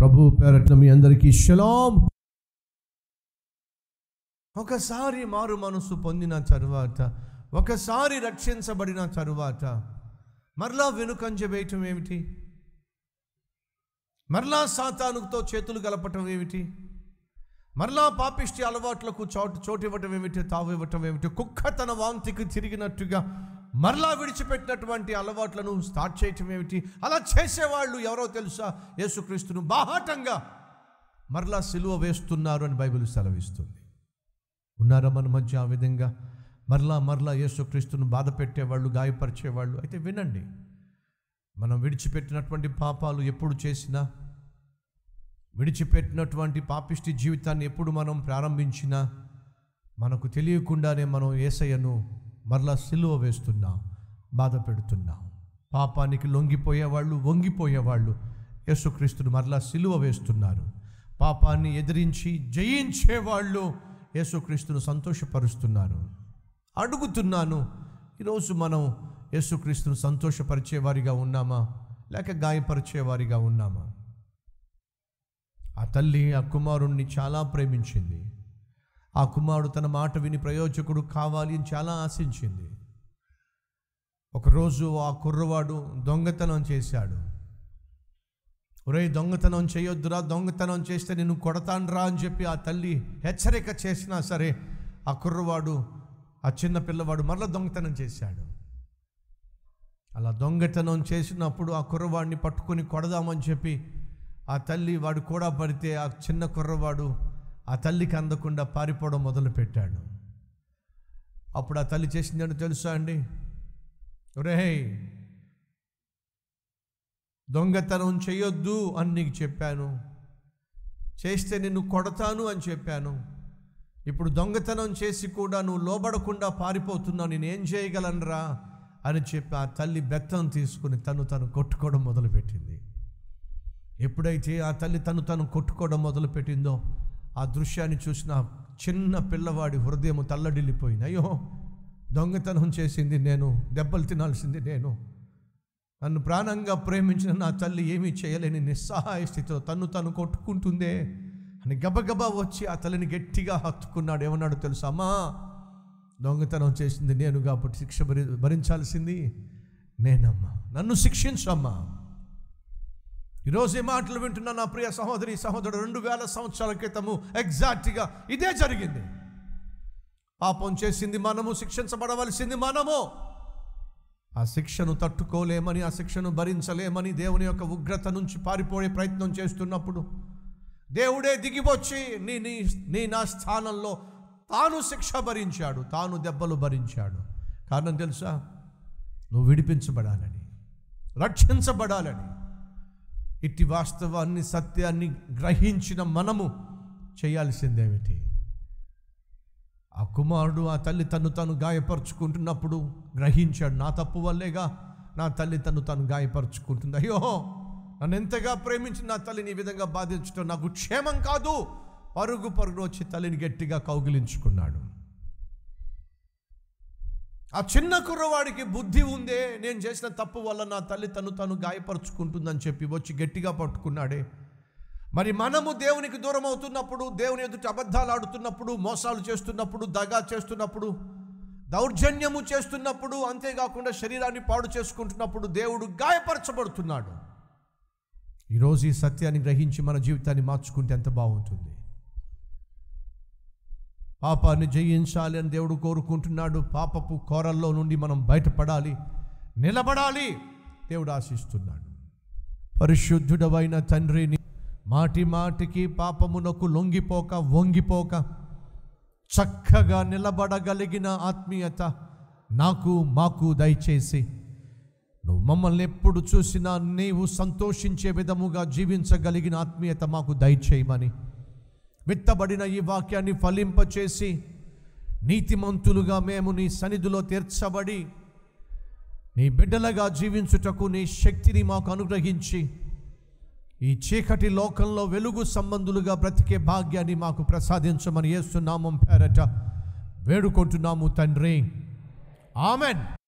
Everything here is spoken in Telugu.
ప్రభు పేరట్ల మీ అందరికీ షలాం ఒకసారి మారు మనసు పొందిన తరువాత ఒకసారి రక్షించబడిన తరువాత మరలా వెనుకంజ వేయటం ఏమిటి మరలా సాతానుతో చేతులు గలపటం ఏమిటి మరలా పాపిష్టి అలవాట్లకు చోటు చోటు ఇవ్వటం ఏమిటి తావు ఇవ్వటం ఏమిటి కుక్క తన వాంతికి తిరిగినట్టుగా మరలా విడిచిపెట్టినటువంటి అలవాట్లను స్టార్ట్ చేయటం ఏమిటి అలా చేసేవాళ్ళు ఎవరో తెలుసా యేసుక్రీస్తును బాహాటంగా మరలా సిలువ వేస్తున్నారు అని బైబిల్ సెలవిస్తుంది ఉన్నారా మన మధ్య ఆ విధంగా మరలా మరలా యేసుక్రీస్తును బాధ పెట్టేవాళ్ళు గాయపరిచేవాళ్ళు అయితే వినండి మనం విడిచిపెట్టినటువంటి పాపాలు ఎప్పుడు చేసినా విడిచిపెట్టినటువంటి పాపిష్టి జీవితాన్ని ఎప్పుడు మనం ప్రారంభించినా మనకు తెలియకుండానే మనం ఏసయ్యను మరలా సిలువ వేస్తున్నాం బాధ పెడుతున్నాం పాపానికి లొంగిపోయేవాళ్ళు వంగిపోయేవాళ్ళు యేసుక్రీస్తును మరలా సిలువ వేస్తున్నారు పాపాన్ని ఎదిరించి జయించేవాళ్ళు యేసుక్రీస్తును సంతోషపరుస్తున్నారు అడుగుతున్నాను ఈరోజు మనం యేసుక్రీస్తును సంతోషపరిచేవారిగా ఉన్నామా లేక గాయపరిచేవారిగా ఉన్నామా ఆ తల్లి ఆ కుమారుణ్ణి చాలా ప్రేమించింది ఆ కుమారుడు తన మాట విని ప్రయోజకుడు కావాలి అని చాలా ఆశించింది ఒకరోజు ఆ కుర్రవాడు దొంగతనం చేశాడు ఒరే దొంగతనం చేయొద్దురా దొంగతనం చేస్తే నేను కొడతానురా అని చెప్పి ఆ తల్లి హెచ్చరిక చేసినా సరే ఆ కుర్రవాడు ఆ చిన్న పిల్లవాడు మరలా దొంగతనం చేశాడు అలా దొంగతనం చేసినప్పుడు ఆ కుర్రవాడిని పట్టుకొని కొడదామని చెప్పి ఆ తల్లి వాడు కూడా పడితే ఆ చిన్న కుర్రవాడు ఆ తల్లికి అందకుండా పారిపోవడం మొదలుపెట్టాడు అప్పుడు ఆ తల్లి చేసిందని తెలుసా అండి ఒరే దొంగతనం చేయొద్దు అని నీకు చెప్పాను చేస్తే నిన్ను కొడతాను అని చెప్పాను ఇప్పుడు దొంగతనం చేసి కూడా నువ్వు లోబడకుండా పారిపోతున్నావు నేను ఏం చేయగలనురా అని చెప్పి ఆ తల్లి బెత్తం తీసుకుని తను తను కొట్టుకోవడం మొదలుపెట్టింది ఎప్పుడైతే ఆ తల్లి తను తను కొట్టుకోవడం మొదలుపెట్టిందో ఆ దృశ్యాన్ని చూసిన ఆ చిన్న పిల్లవాడి హృదయం తల్లడిల్లిపోయింది అయ్యో దొంగతనం చేసింది నేను దెబ్బలు తినాల్సింది నేను నన్ను ప్రాణంగా ప్రేమించిన నా తల్లి ఏమీ చేయలేని నిస్సహాయ స్థితిలో తను తను కొట్టుకుంటుందే అని గబగబా వచ్చి ఆ తల్లిని గట్టిగా హత్తుకున్నాడు ఏమన్నాడు తెలుసా అమ్మా దొంగతనం చేసింది నేను కాబట్టి శిక్ష భరి భరించాల్సింది నేనమ్మా నన్ను శిక్షించమ్మా ఈరోజు ఈ మాటలు వింటున్న నా ప్రియ సహోదరి సహోదరుడు రెండు వేల సంవత్సరాల క్రితము ఎగ్జాక్ట్గా ఇదే జరిగింది పాపం చేసింది మనము శిక్షించబడవలసింది మనము ఆ శిక్షను తట్టుకోలేమని ఆ శిక్షను భరించలేమని దేవుని యొక్క ఉగ్రత నుంచి పారిపోయే ప్రయత్నం చేస్తున్నప్పుడు దేవుడే దిగివచ్చి నీ నీ నీ నా స్థానంలో తాను శిక్ష భరించాడు తాను దెబ్బలు భరించాడు కారణం తెలుసా నువ్వు విడిపించబడాలని రక్షించబడాలని ఇట్టి వాస్తవాన్ని సత్యాన్ని గ్రహించిన మనము చేయాల్సిందేమిటి ఆ కుమారుడు ఆ తల్లి తను తను గాయపరుచుకుంటున్నప్పుడు గ్రహించాడు నా తప్పు వల్లేగా నా తల్లి తను తను గాయపరుచుకుంటుంది అయ్యో నన్ను ఎంతగా ప్రేమించి నా తల్లిని ఈ విధంగా బాధించడం నాకు క్షేమం కాదు పరుగు పరుగు వచ్చి తల్లిని గట్టిగా కౌగిలించుకున్నాడు ఆ చిన్న కుర్రవాడికి బుద్ధి ఉందే నేను చేసిన తప్పు వల్ల నా తల్లి తను తను గాయపరుచుకుంటుందని చెప్పి వచ్చి గట్టిగా పట్టుకున్నాడే మరి మనము దేవునికి దూరం అవుతున్నప్పుడు దేవుని ఎదుటి అబద్ధాలు ఆడుతున్నప్పుడు మోసాలు చేస్తున్నప్పుడు దగా చేస్తున్నప్పుడు దౌర్జన్యము చేస్తున్నప్పుడు అంతేకాకుండా శరీరాన్ని పాడు చేసుకుంటున్నప్పుడు దేవుడు గాయపరచబడుతున్నాడు ఈరోజు ఈ సత్యాన్ని గ్రహించి మన జీవితాన్ని మార్చుకుంటే ఎంత బాగుంటుంది పాపాన్ని జయించాలి అని దేవుడు కోరుకుంటున్నాడు పాపపు కోరల్లో నుండి మనం బయటపడాలి నిలబడాలి దేవుడు ఆశిస్తున్నాడు పరిశుద్ధుడవైన తండ్రిని మాటి మాటికి పాపమునకు లొంగిపోక వంగిపోక చక్కగా నిలబడగలిగిన ఆత్మీయత నాకు మాకు దయచేసి నువ్వు మమ్మల్ని ఎప్పుడు చూసినా నీవు సంతోషించే విధముగా జీవించగలిగిన ఆత్మీయత మాకు దయచేయమని విత్తబడిన ఈ వాక్యాన్ని ఫలింపచేసి నీతిమంతులుగా మేము నీ సన్నిధిలో తీర్చబడి నీ బిడ్డలుగా జీవించుటకు నీ శక్తిని మాకు అనుగ్రహించి ఈ చీకటి లోకంలో వెలుగు సంబంధులుగా బ్రతికే భాగ్యాన్ని మాకు ప్రసాదించమని ఏస్తున్నామం పేరట వేడుకుంటున్నాము తండ్రి ఆమెన్